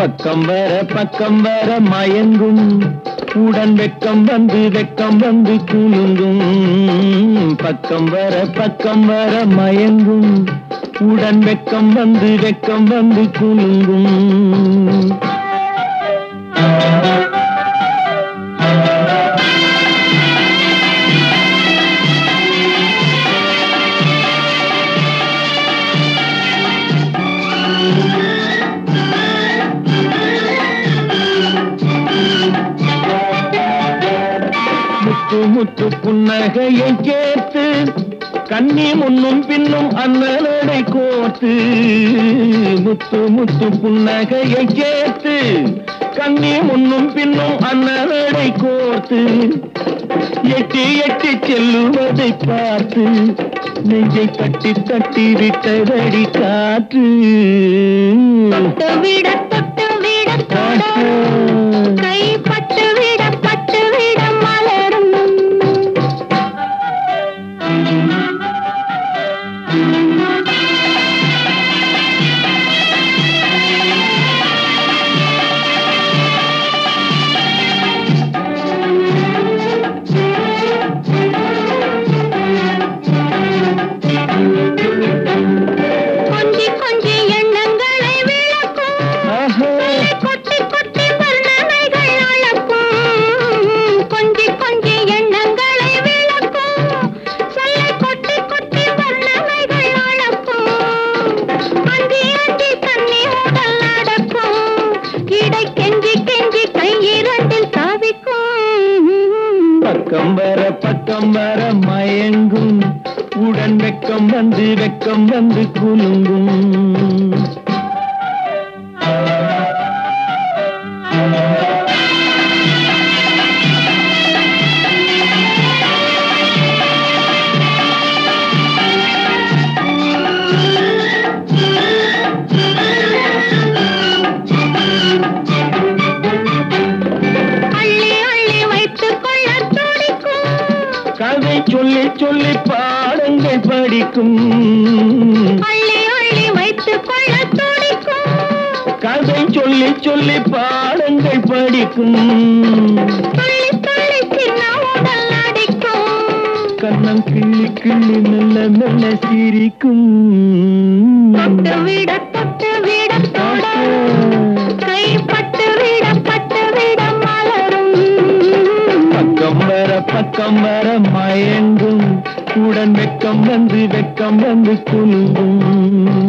பக்கம் வர பக்கம் வர மயங்கும் உடன் வெக்கம் வந்து வெக்கம் வந்து குலுங்கும் பக்கம் வர பக்கம் வர மயங்கும் உடன் வெக்கம் வந்து வெக்கம் வந்து குலுங்கும் முத்து முத்து புன்னகையை கேட்டு கண்ணி முன்னும் பின்னும் அண்ணனடை கோத்து முத்து முத்து புன்னகையை கேட்டு கண்ணி முன்னும் பின்னும் அண்ணனடை கோத்து எட்டி எட்டி செல்லுவதை பார்த்து நெஞ்சை தட்டி தட்டி விட்டதடி காற்று தொட்டு விட தொட்டு விட தொட கை பட்டு விட பட்டு விட மலரும் கொஞ்சி கொஞ்சி எண்ணங்களை விளக்கும் ஆஹா. கொட்டி கொட்டி வர்ணனைகள் அளக்கும் கொஞ்சி கொஞ்சி எண்ணங்களை விளக்கும் சொல்ல கொட்டி கொட்டி வர்ணனைகள் அளக்கும் அஞ்சி அஞ்சி தண்ணி உடல் நடக்கும் இடை கெஞ்சி கெஞ்சி கை இரண்டில் தவிக்கும் பக்கம் வர பக்கம் வர மயங்கும் உடன் வெக்கம் வந்து வெக்கம் வந்து குலுங்கும் அள்ளி அள்ளி வைத்துக் கொள்ள துடிக்கும் கதை சொல்லி சொல்லி பாடங்கள் படிக்கும் அள்ளி அள்ளி வைத்துக் கொள்ள துடிக்கும் கதை சொல்லி சொல்லி பாடங்கள் படிக்கும் துள்ளி துள்ளி சின்ன உடல் அடிக்கும் கண்ணம் கிள்ளி கிள்ளி மெல்ல மெல்ல சிரிக்கும் தொட்டு விட தொட்டு விட தொட கை பட்டு விட பட்டு விட மலரும் பக்கம் வர பக்கம் வர மயங்கும் உடன் வெக்கம் வந்து வெக்கம் வந்து குலுங்கும்